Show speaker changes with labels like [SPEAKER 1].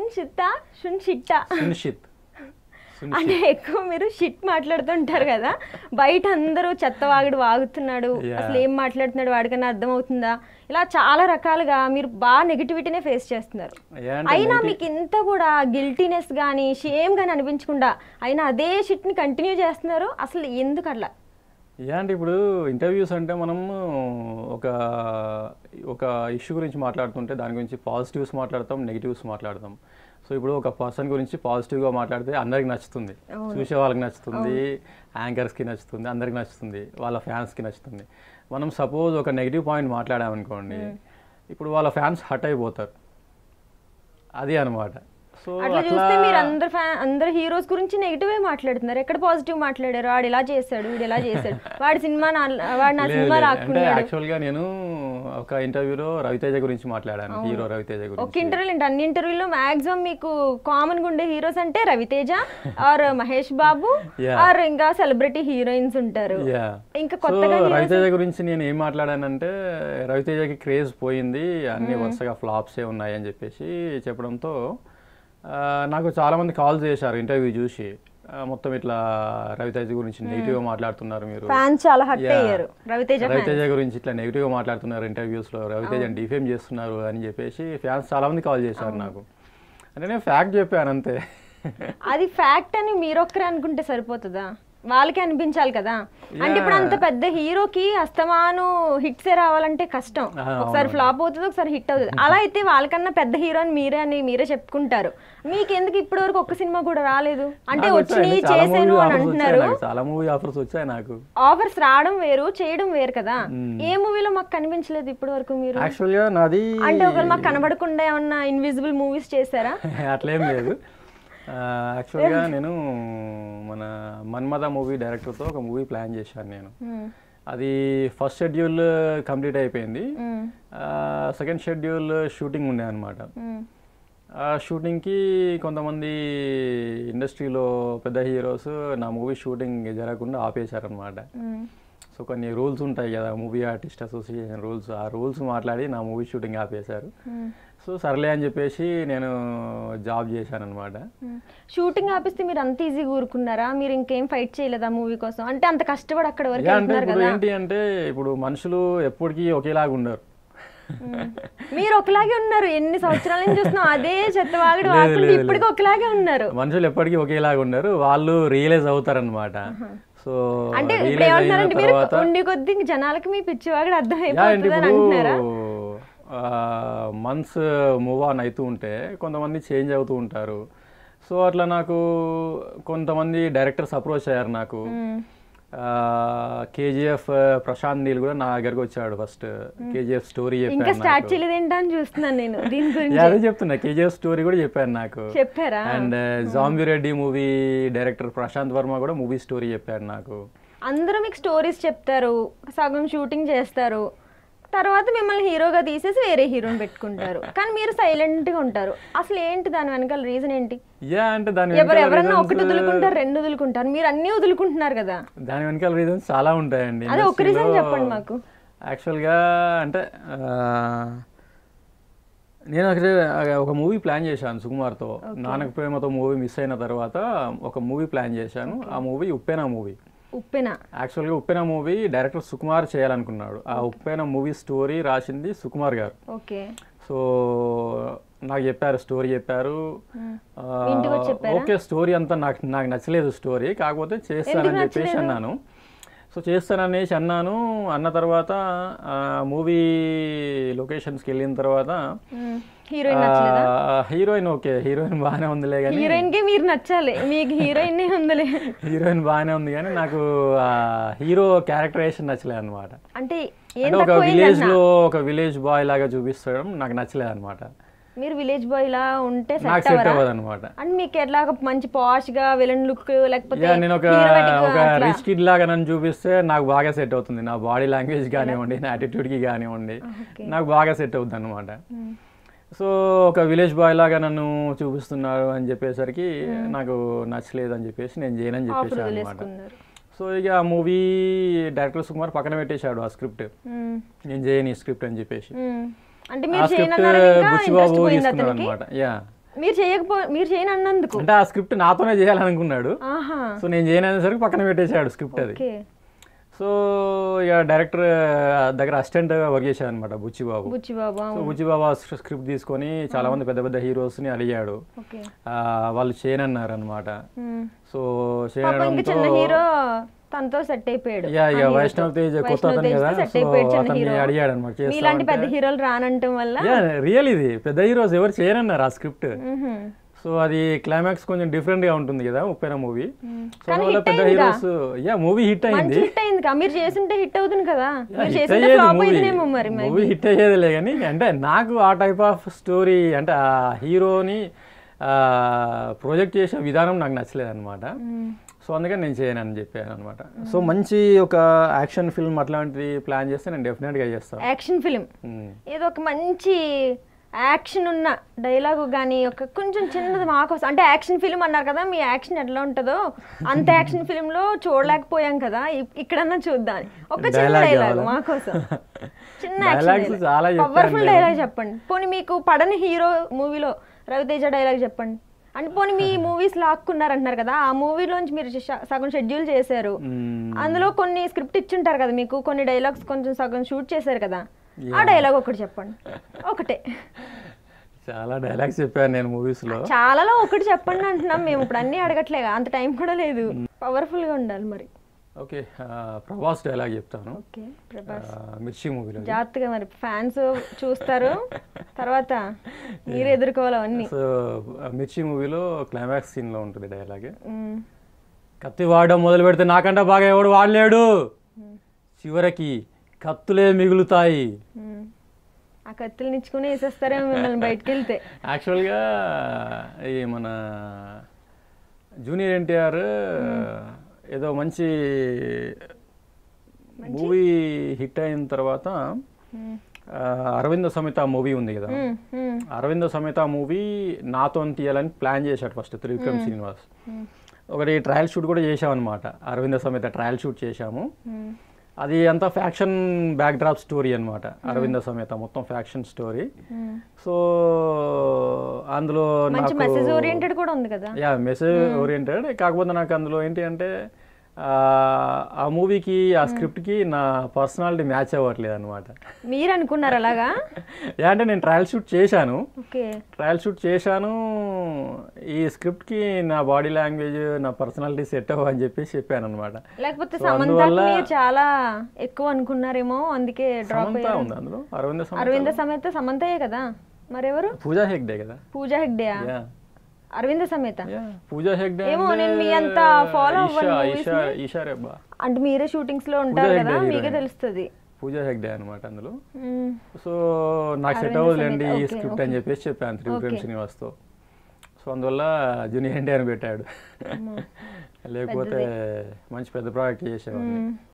[SPEAKER 1] షిత్తా షున్ షిట్టా
[SPEAKER 2] సునిశ్చిత్
[SPEAKER 1] అంటే ఎక్కువ మీరు షిట్ మాట్లాడుతుంటారు కదా బయట అందరూ చెత్త వాగుడు వాగుతున్నాడు
[SPEAKER 2] Yeah.
[SPEAKER 1] అసలు ఏం మాట్లాడుతున్నాడు వాడికన్నా అర్థం అవుతుందా ఇలా చాలా రకాలుగా మీరు బాగా నెగిటివిటీనే ఫేస్ చేస్తున్నారు
[SPEAKER 2] ఏంటంటే
[SPEAKER 1] అయినా
[SPEAKER 2] negative-
[SPEAKER 1] మీకు ఇంత కూడా గిల్టీనెస్ కానీ షేమ్ కానీ అనిపించకుండా అయినా అదే షిట్ని కంటిన్యూ చేస్తున్నారు అసలు ఎందుకు అట్లా
[SPEAKER 2] ఏ అంటే ఇప్పుడు ఇంటర్వ్యూస్ అంటే మనము ఒక ఒక ఇష్యూ గురించి మాట్లాడుతుంటే దాని గురించి పాజిటివ్స్ మాట్లాడతాం నెగిటివ్స్ మాట్లాడతాం సో ఇప్పుడు ఒక పర్సన్ గురించి పాజిటివ్గా మాట్లాడితే అందరికి నచ్చుతుంది చూసే వాళ్ళకి నచ్చుతుంది యాంకర్స్కి నచ్చుతుంది అందరికి నచ్చుతుంది వాళ్ళ ఫ్యాన్స్కి నచ్చుతుంది మనం సపోజ్ ఒక నెగిటివ్ పాయింట్ మాట్లాడామనుకోండి ఇప్పుడు వాళ్ళ ఫ్యాన్స్ హట్ అయిపోతారు అది అనమాట సో
[SPEAKER 1] అట్లా చూస్తే మీరు అందరు ఫ్యాన్ అందరు హీరోస్ గురించి నెగిటివ్ మాట్లాడుతున్నారు ఎక్కడ పాజిటివ్ మాట్లాడారు వాడు ఇలా చేశాడు వీడు ఇలా చేశాడు వాడి సినిమా నా వాడు నా
[SPEAKER 2] లేదు,
[SPEAKER 1] సినిమా
[SPEAKER 2] లేదు. అంటే
[SPEAKER 1] రాక్కున్నాడు
[SPEAKER 2] యాక్చువల్గా నేను ఒక ఇంటర్వ్యూలో రవితేజ గురించి మాట్లాడాను హీరో రవితేజ
[SPEAKER 1] ఒక
[SPEAKER 2] గురించి
[SPEAKER 1] ఇంటర్వ్యూలు ఏంటి అన్ని ఇంటర్వ్యూలో మాక్సిమం మీకు కామన్ గా ఉండే హీరోస్ అంటే Raviteja are Mahesh Babu
[SPEAKER 2] Yeah.
[SPEAKER 1] Are ఇంకా సెలబ్రిటీ హీరోయిన్స్ ఉంటారు
[SPEAKER 2] యా
[SPEAKER 1] ఇంకా
[SPEAKER 2] సో
[SPEAKER 1] కొత్తగా heroes-
[SPEAKER 2] రవితేజ గురించి నేను ఏం మాట్లాడానంటే రవితేజకి క్రేజ్ పోయింది అన్ని వరుసగా ఫ్లాప్సే ఉన్నాయి అని చెప్పేసి చెప్పడంతో ఆ, నాకు చాలా మంది కాల్ చేశారు ఇంటర్వ్యూ చూసి ఆ, మొత్తం ఇట్లా రవితేజ గురించి నెగిటివ్ గా మాట్లాడుతున్నారు మీరు
[SPEAKER 1] ఫ్యాన్స్ చాలా హట్
[SPEAKER 2] Yeah.
[SPEAKER 1] అయ్యారు రవితేజ fans.
[SPEAKER 2] రవితేజ గురించి ఇట్లా నెగిటివ్ గా మాట్లాడుతున్నారు ఇంటర్వ్యూస్ లో రవితేజని డిఫేమ్ చేస్తున్నారు అని చెప్పేసి ఫ్యాన్స్ చాలా మంది కాల్ చేశారు నాకు అంటే నేను ఫ్యాక్ట్ చెప్పాను అంతే
[SPEAKER 1] అది ఫ్యాక్ట్ అని మీరొక్కరే అనుకుంటే సరిపోతుందా వాళ్ళకి అనిపించాలి కదా అంటే ఇప్పుడు అంత పెద్ద హీరోకి అస్తమాను హిట్స్ రావాలంటే కష్టం
[SPEAKER 2] ఆ,
[SPEAKER 1] ఒకసారి ఫ్లాప్ అవుతుంది ఒకసారి హిట్ అవుతుంది అలా అయితే వాళ్ళకన్నా పెద్ద హీరో అని మీరే అని మీరే చెప్పుకుంటారు మీకు ఎందుకు ఇప్పటి వరకు ఒక్క సినిమా కూడా రాలేదు అంటే
[SPEAKER 2] నాకు
[SPEAKER 1] వచ్చినాయి
[SPEAKER 2] వచ్చాయండి, చాలా
[SPEAKER 1] చేసాను
[SPEAKER 2] మూవీ
[SPEAKER 1] అని
[SPEAKER 2] ఆఫర్స్ వచ్చాయి
[SPEAKER 1] అంటున్నారు
[SPEAKER 2] నాకు, చాలా మూవీ ఆఫర్స్ వచ్చాయి నాకు
[SPEAKER 1] ఆఫర్స్ రావడం వేరు చేయడం వేరు కదా ఏ మూవీలో మాకు కనిపించలేదు ఇప్పటి వరకు మీరు
[SPEAKER 2] యాక్చువల్గా నాది
[SPEAKER 1] అంటే ఒకరు మాకు కనబడకుండా ఏమన్నా ఇన్విజిబుల్ మూవీస్ చేశారా
[SPEAKER 2] అట్లేం లేదు యాక్చువల్గా నేను మన మన్మద మూవీ డైరెక్టర్తో ఒక మూవీ ప్లాన్ చేశాను నేను
[SPEAKER 1] మ్మ్.
[SPEAKER 2] అది ఫస్ట్ షెడ్యూల్ కంప్లీట్ అయిపోయింది
[SPEAKER 1] మ్మ్.
[SPEAKER 2] సెకండ్ షెడ్యూల్ షూటింగ్ ఉండే అనమాట
[SPEAKER 1] మ్మ్.
[SPEAKER 2] ఆ షూటింగ్కి కొంతమంది ఇండస్ట్రీలో పెద్ద హీరోస్ నా మూవీ షూటింగ్ జరగకుండా ఆపేశారనమాట
[SPEAKER 1] మ్మ్.
[SPEAKER 2] సో కొన్ని రూల్స్ ఉంటాయి కదా మూవీ ఆర్టిస్ట్ అసోసియేషన్ రూల్స్ ఆ రూల్స్ మాట్లాడి నా మూవీ షూటింగ్ ఆపేశారు
[SPEAKER 1] మ్మ్.
[SPEAKER 2] సో సర్లే అని చెప్పేసి నేను జాబ్ చేశాను అనమాట
[SPEAKER 1] మ్మ్. షూటింగ్ ఆపిస్తే మీరు అంత ఈజీగా ఊరుకున్నారా మీరు ఇంకేం ఫైట్ చేయలేదా మూవీ కోసం అంటే అంత కష్టపడి అక్కడ వరకు
[SPEAKER 2] అంటే
[SPEAKER 1] వెళ్తున్నారు
[SPEAKER 2] ఇప్పుడు
[SPEAKER 1] కదా
[SPEAKER 2] ఏంటి అంటే ఇప్పుడు మనుషులు ఎప్పటికీ ఒకేలాగా ఉండరు
[SPEAKER 1] మ్మ్. మీరు ఒకలాగే ఉన్నారు ఎన్ని సంవత్సరాల నుంచి చూస్తున్నాం అదే చెత్త వాగుడు
[SPEAKER 2] లేదు,
[SPEAKER 1] వాకుండా
[SPEAKER 2] లేదు,
[SPEAKER 1] ఇప్పటికీ ఒకలాగే ఉన్నారు
[SPEAKER 2] మనుషులు ఎప్పటికీ ఒకేలాగా ఉండరు వాళ్ళు రియలైజ్ అవుతారనమాట సో
[SPEAKER 1] అంటే ఇప్పుడు
[SPEAKER 2] రియలైజ్ అయిన
[SPEAKER 1] ఏమంటున్నారంటే మీరు
[SPEAKER 2] తర్వాత
[SPEAKER 1] ఉండి కొద్ది జనాలకి మీ పిచ్చివాగుడు అర్థం
[SPEAKER 2] యా అండి
[SPEAKER 1] అయిపోతుంది అని
[SPEAKER 2] ఇప్పుడు
[SPEAKER 1] అంటున్నారా
[SPEAKER 2] మంత్స్ మూవ్ ఆన్ అవుతూ ఉంటే కొంతమంది చేంజ్ అవుతూ ఉంటారు సో అట్లా నాకు కొంతమంది డైరెక్టర్స్ అప్రోచ్ అయ్యారు నాకు
[SPEAKER 1] మ్మ్.
[SPEAKER 2] కేజీఎఫ్ ప్రశాంత్ నీల్ కూడా నా దగ్గరకు వచ్చాడు ఫస్ట్ కేజీఎఫ్ స్టోరీ
[SPEAKER 1] ఇంకా
[SPEAKER 2] చెప్పాను
[SPEAKER 1] స్టార్ట్
[SPEAKER 2] నాకు.
[SPEAKER 1] చేయలేదు ఏంటని చూస్తున్నాను నేను దీని
[SPEAKER 2] యా,
[SPEAKER 1] గురించి
[SPEAKER 2] అదే చెప్తున్నా కేజీఎఫ్ స్టోరీ కూడా చెప్పాను నాకు
[SPEAKER 1] చెప్పారా
[SPEAKER 2] and zombie Reddy movie director Prashanth Varma కూడా మూవీ స్టోరీ చెప్పాడు నాకు
[SPEAKER 1] అందరూ మీకు స్టోరీస్ చెప్తారు సగం షూటింగ్ చేస్తారు తర్వాత మిమ్మల్ని హీరోగా తీసేసి వేరే హీరోని పెట్టుకుంటారు కానీ మీరు సైలెంట్ గా ఉంటారు అసలు ఏంటి దాని వెనకాల రీజన్ ఏంటి
[SPEAKER 2] యా అంటే దాని
[SPEAKER 1] ఎవరు
[SPEAKER 2] వెనకాల
[SPEAKER 1] ఎవరన్నా
[SPEAKER 2] reasons-
[SPEAKER 1] ఒకటి వదులుకుంటారు రెండు వదులుకుంటారు మీరు అన్ని వదులుకుంటున్నారు కదా
[SPEAKER 2] దాని వెనకాల రీజన్స్ చాలా ఉంటాయండి
[SPEAKER 1] అదే ఒక రీజన్
[SPEAKER 2] ఇండస్ట్రీలో
[SPEAKER 1] చెప్పండి మాకు
[SPEAKER 2] యాక్చువల్గా అంటే ఆ, నేను అక్కడ ఒక మూవీ ప్లాన్ చేశాను సుకుమార్తో నానక ప్రేమతో మూవీ మిస్ అయిన తర్వాత ఒక మూవీ ప్లాన్ చేశాను ఆ మూవీ ఉప్పెన మూవీ
[SPEAKER 1] ఉప్పెన
[SPEAKER 2] యాక్చువల్గా ఉప్పెన మూవీ డైరెక్టర్ సుకుమార్ చేయాలనుకున్నాడు ఆ ఉప్పెన మూవీ స్టోరీ రాసింది సుకుమార్ గారు
[SPEAKER 1] ఓకే
[SPEAKER 2] సో నాకు చెప్పారు స్టోరీ చెప్పారు ఆ,
[SPEAKER 1] ఇంటికి వచ్చి చెప్పారా?
[SPEAKER 2] ఓకే స్టోరీ అంతా నాకు నాకు నచ్చలేదు స్టోరీ కాకపోతే చేస్తానని చెప్పేసి అన్నాను సో చేస్తాననేసి అన్నాను అన్న తర్వాత మూవీ లొకేషన్స్కి వెళ్ళిన తర్వాత
[SPEAKER 1] హీరోయిన్ నచ్చలేదా
[SPEAKER 2] హీరోయిన్ ఓకే హీరోయిన్ బాగానే ఉందిలే కానీ
[SPEAKER 1] హీరోయిన్ కి మీరు నచ్చాలి మీకు హీరోయిన్ ఉందిలే
[SPEAKER 2] హీరోయిన్ బాగానే ఉంది కానీ నాకు హీరో క్యారెక్టరైజేషన్ నచ్చలేదు అనమాట
[SPEAKER 1] అంటే ఏం
[SPEAKER 2] అంటే ఒక
[SPEAKER 1] తక్కువ
[SPEAKER 2] విలేజ్ లో ఒక విలేజ్ బాయ్ లాగా చూపిస్తడం నాకు నచ్చలేదు అనమాట
[SPEAKER 1] మీరు విలేజ్ బాయ్ లా ఉంటే
[SPEAKER 2] నాకు
[SPEAKER 1] సెట్
[SPEAKER 2] సెట్
[SPEAKER 1] అవ్వరా
[SPEAKER 2] అవ్వదు అనమాట
[SPEAKER 1] అండ్ మీకు ఎట్లా ఒక మంచి పాష్ గా విలన్ లుక్ లేకపోతే
[SPEAKER 2] యా నేను ఒక
[SPEAKER 1] hero-tic గా
[SPEAKER 2] ఒక
[SPEAKER 1] అట్లా?
[SPEAKER 2] రిచ్ కిడ్ లాగా నన్ను చూపిస్తే నాకు బాగా సెట్ అవుతుంది నా బాడీ లాంగ్వేజ్ కానివ్వండి నా attitude కి కానివ్వండి నాకు బాగా సెట్ అవుతుంది అనమాట
[SPEAKER 1] మ్మ్.
[SPEAKER 2] సో ఒక విలేజ్ బాయ్ లాగా నన్ను చూపిస్తున్నారు అని చెప్పేసరికి నాకు నచ్చలేదు అని చెప్పేసి నేను చేయనని
[SPEAKER 1] ఆఫర్
[SPEAKER 2] చెప్పేసాను అనమాట
[SPEAKER 1] వదిలేసుకున్నారు
[SPEAKER 2] సో ఇక ఆ మూవీ డైరెక్టర్ సుకుమార్ పక్కన పెట్టేశాడు ఆ స్క్రిప్ట్
[SPEAKER 1] మ్మ్.
[SPEAKER 2] నేను చేయని స్క్రిప్ట్ అని చెప్పేసి
[SPEAKER 1] మ్మ్. అంటే
[SPEAKER 2] ఆ
[SPEAKER 1] మీరు
[SPEAKER 2] స్క్రిప్ట్
[SPEAKER 1] చేయనన్నారు ఇంకా
[SPEAKER 2] బుచ్చిబాబు
[SPEAKER 1] ఇంట్రెస్ట్ పోయింది
[SPEAKER 2] తీసుకున్నాడు
[SPEAKER 1] అతనికి
[SPEAKER 2] అనమాట యా
[SPEAKER 1] మీరు చేయకపో మీరు చేయను అన్నందుకు
[SPEAKER 2] అంటే ఆ స్క్రిప్ట్ నాతోనే చేయాలనుకున్నాడు
[SPEAKER 1] ఆహా
[SPEAKER 2] సో నేను చేయననేసరికి పక్కన పెట్టేశాడు స్క్రిప్ట్ అది
[SPEAKER 1] ఓకే
[SPEAKER 2] సో ఇక డైరెక్టర్ దగ్గర అసిస్టెంట్ వర్క్ చేశాను అనమాట బుచ్చిబాబు
[SPEAKER 1] బుచ్చిబాబు
[SPEAKER 2] సో బుచ్చిబాబు ఆ స్క్రిప్ట్ తీసుకొని చాలా మంది పెద్ద పెద్ద హీరోస్ని అడిగాడు
[SPEAKER 1] ఓకే
[SPEAKER 2] ఆ, వాళ్ళు చేయనన్నారు అనమాట
[SPEAKER 1] మ్మ్.
[SPEAKER 2] సో
[SPEAKER 1] పాపం ఇంకా
[SPEAKER 2] చేయడంతో
[SPEAKER 1] చిన్న హీరో తనతో సెట్ అయిపోయాడు
[SPEAKER 2] యా
[SPEAKER 1] ఆ
[SPEAKER 2] ఇక
[SPEAKER 1] హీరోతో.
[SPEAKER 2] వైష్ణవ్ తేజ్ కొత్త
[SPEAKER 1] వైష్ణవ్
[SPEAKER 2] అతను
[SPEAKER 1] తేజ్తో
[SPEAKER 2] కదా
[SPEAKER 1] సెట్
[SPEAKER 2] సో
[SPEAKER 1] అయిపోయాడు చిన్న
[SPEAKER 2] అతన్ని
[SPEAKER 1] హీరో
[SPEAKER 2] అడిగాడు అనమాట
[SPEAKER 1] మీలాంటి పెద్ద హీరోలు రానంటం వల్ల
[SPEAKER 2] యా రియల్ ఇది పెద్ద హీరోస్ ఎవరు చేయనన్నారు ఆ స్క్రిప్ట్
[SPEAKER 1] మ్హూ.
[SPEAKER 2] సో అది క్లైమాక్స్ కొంచెం డిఫరెంట్ గా ఉంటుంది కదా ఉప్పెన మూవీ సో
[SPEAKER 1] కానీ
[SPEAKER 2] అందువల్ల
[SPEAKER 1] hit
[SPEAKER 2] పెద్ద
[SPEAKER 1] అయిందిగా.
[SPEAKER 2] హీరోస్ యా మూవీ హిట్
[SPEAKER 1] మంచి
[SPEAKER 2] అయింది
[SPEAKER 1] హిట్ అయింది కా మీరు చేస్తుంటే హిట్ అవుతుంది కదా మీరు
[SPEAKER 2] హిట్
[SPEAKER 1] చేస్తుంటే
[SPEAKER 2] అయ్యేది
[SPEAKER 1] ఫ్లాప్
[SPEAKER 2] మూవీ
[SPEAKER 1] అయిందేమో మరి
[SPEAKER 2] మూవీ హిట్ అయ్యేదిలే కానీ అంటే నాకు ఆ టైప్ ఆఫ్ స్టోరీ అంటే ఆ హీరోని ప్రొజెక్ట్ చేసే విధానం నాకు నచ్చలేదు అనమాట సో అందుకని నేను చేయను అని చెప్పాను అనమాట సో మంచి ఒక యాక్షన్ ఫిల్మ్ అట్లాంటిది ప్లాన్ చేస్తే నేను డెఫినెట్గా చేస్తాను
[SPEAKER 1] యాక్షన్ ఫిలిం ఏదో ఒక మంచి యాక్షన్ ఉన్న డైలాగు కానీ ఒక కొంచెం చిన్నది మాకోసం అంటే యాక్షన్ ఫిలిం అన్నారు కదా మీ యాక్షన్ ఎట్లా ఉంటుందో అంత యాక్షన్ ఫిలింలో చూడలేకపోయాం కదా ఇ- ఇక్కడన్నా చూద్దాం ఒక చిన్న
[SPEAKER 2] Dialogue
[SPEAKER 1] డైలాగ్
[SPEAKER 2] కావాలా?
[SPEAKER 1] మాకోసం చిన్న
[SPEAKER 2] Dialogues చాలా చెప్పాను
[SPEAKER 1] పవర్ఫుల్
[SPEAKER 2] నేను.
[SPEAKER 1] డైలాగ్ చెప్పండి పోనీ మీకు పడని హీరో మూవీలో రవితేజ డైలాగ్ చెప్పండి అంటే పోనీ మీ మూవీస్ లాక్కున్నారు అంటున్నారు కదా ఆ మూవీలోంచి మీరు శ- సగం షెడ్యూల్ చేశారు అందులో కొన్ని స్క్రిప్ట్ ఇచ్చుంటారు కదా మీకు కొన్ని డైలాగ్స్ కొంచెం సగం షూట్ చేశారు కదా ఆ డైలాగ్ ఒకటి చెప్పండి ఒకటే
[SPEAKER 2] చాలా డైలాగ్స్ చెప్పాను నేను మూవీస్లో
[SPEAKER 1] చాలాలో ఒకటి చెప్పండి అంటున్నాం మేము ఇప్పుడు అన్నీ అడగట్లేగా అంత టైం కూడా లేదు పవర్ఫుల్ గా ఉండాలి మరి
[SPEAKER 2] ఓకే ప్రభాస్ డైలాగ్ చెప్తాను
[SPEAKER 1] ఓకే ప్రభాస్
[SPEAKER 2] ఆ, మిర్చి మూవీలో
[SPEAKER 1] జాగ్రత్తగా మరి ఫ్యాన్స్ చూస్తారు తర్వాత మీరు ఎదుర్కోవాలి అవన్నీ
[SPEAKER 2] సో ఆ మిర్చి మూవీలో క్లైమాక్స్ సీన్లో ఉంటుంది డైలాగ్
[SPEAKER 1] మ్మ్.
[SPEAKER 2] కత్తి వాడడం మొదలు పెడితే నాకంటే బాగా ఎవడు వాడలేడు చివరికి కత్తులే మిగులుతాయి
[SPEAKER 1] మ్మ్. ఆ కత్తులు నిచ్చుకుని వేసేస్తారేమో మిమ్మల్ని బయటకు వెళ్తే
[SPEAKER 2] యాక్చువల్గా ఈ మన జూనియర్ ఎన్టీఆర్ ఏదో మంచి మూవీ హిట్ అయిన తర్వాత
[SPEAKER 1] మ్మ్.
[SPEAKER 2] ఆ, అరవింద సమేత మూవీ ఉంది కదా
[SPEAKER 1] మ్మ్. మ్మ్.
[SPEAKER 2] అరవింద సమేత మూవీ నాతో తీయాలని ప్లాన్ చేశాడు ఫస్ట్ త్రివిక్రమ్ శ్రీనివాస్
[SPEAKER 1] మ్మ్.
[SPEAKER 2] ఒకటి ట్రయల్ షూట్ కూడా చేసామన్నమాట అరవింద సమేత ట్రయల్ షూట్ చేశాము
[SPEAKER 1] మ్మ్.
[SPEAKER 2] అది అంతా ఫ్యాక్షన్ బ్యాక్ డ్రాప్ స్టోరీ అనమాట అరవింద సమేత మొత్తం ఫ్యాక్షన్ స్టోరీ
[SPEAKER 1] మ్మ్.
[SPEAKER 2] సో అందులో
[SPEAKER 1] మంచి
[SPEAKER 2] నాకు
[SPEAKER 1] మెసేజ్ ఓరియంటెడ్ కూడా ఉంది కదా
[SPEAKER 2] యా మెసేజ్ ఓరియంటెడ్ కాకపోతే నాకు అందులో ఏంటి అంటే ఆ, ఆ మూవీకి ఆ స్క్రిప్ట్కి నా పర్సనాలిటీ మ్యాచ్ అవ్వట్లేదు అనమాట
[SPEAKER 1] మీరు అనుకున్నారు అలాగా
[SPEAKER 2] అంటే నేను ట్రయల్ షూట్ చేశాను
[SPEAKER 1] ఓకే
[SPEAKER 2] ట్రయల్ షూట్ చేశాను ఈ స్క్రిప్ట్కి నా బాడీ లాంగ్వేజ్ నా పర్సనాలిటీ సెట్ అవ్వ అని చెప్పేసి చెప్పాను అనమాట
[SPEAKER 1] లేకపోతే
[SPEAKER 2] So,
[SPEAKER 1] సమంత
[SPEAKER 2] అందువల్ల-
[SPEAKER 1] మీరు చాలా ఎక్కువ అనుకున్నారేమో అందుకే డ్రాప్
[SPEAKER 2] సమంత
[SPEAKER 1] అయ్యారు
[SPEAKER 2] ఉంది అందులో అరవింద సమంత
[SPEAKER 1] అరవింద సమేత సమంతయే కదా మరెవరు
[SPEAKER 2] పూజా హెగ్డే కదా
[SPEAKER 1] పూజా హెగ్డే
[SPEAKER 2] యా
[SPEAKER 1] అరవింద సమేత
[SPEAKER 2] యా పూజా హెగ్డే
[SPEAKER 1] ఏమో
[SPEAKER 2] అంటే
[SPEAKER 1] నేను మీ అంత follow
[SPEAKER 2] ఈషా
[SPEAKER 1] అవ్వను movies
[SPEAKER 2] ఈషా
[SPEAKER 1] ని.
[SPEAKER 2] ఈషా రెబ్బా
[SPEAKER 1] అంటే మీరే షూటింగ్స్ లో ఉంటారు
[SPEAKER 2] పూజా
[SPEAKER 1] కదా
[SPEAKER 2] హెగ్డే
[SPEAKER 1] మీకే
[SPEAKER 2] heroine.
[SPEAKER 1] తెలుస్తుంది
[SPEAKER 2] పూజా హెగ్డే అనమాట అందులో
[SPEAKER 1] మ్మ్.
[SPEAKER 2] సో నాకు సెట్
[SPEAKER 1] అరవింద
[SPEAKER 2] అవ్వదులేండి ఈ
[SPEAKER 1] సమేత,
[SPEAKER 2] స్క్రిప్ట్
[SPEAKER 1] okay,
[SPEAKER 2] అని చెప్పేసి చెప్పాను త్రివిక్రమ్
[SPEAKER 1] Okay.
[SPEAKER 2] శ్రీనివాస్తో సో అందువల్ల జూనియర్ ఎన్టీఆర్ పెట్టాడు
[SPEAKER 1] అమ్మో.
[SPEAKER 2] లేకపోతే మంచి పెద్ద ప్రాజెక్ట్ చేసేవాడిని
[SPEAKER 1] మ్మ్.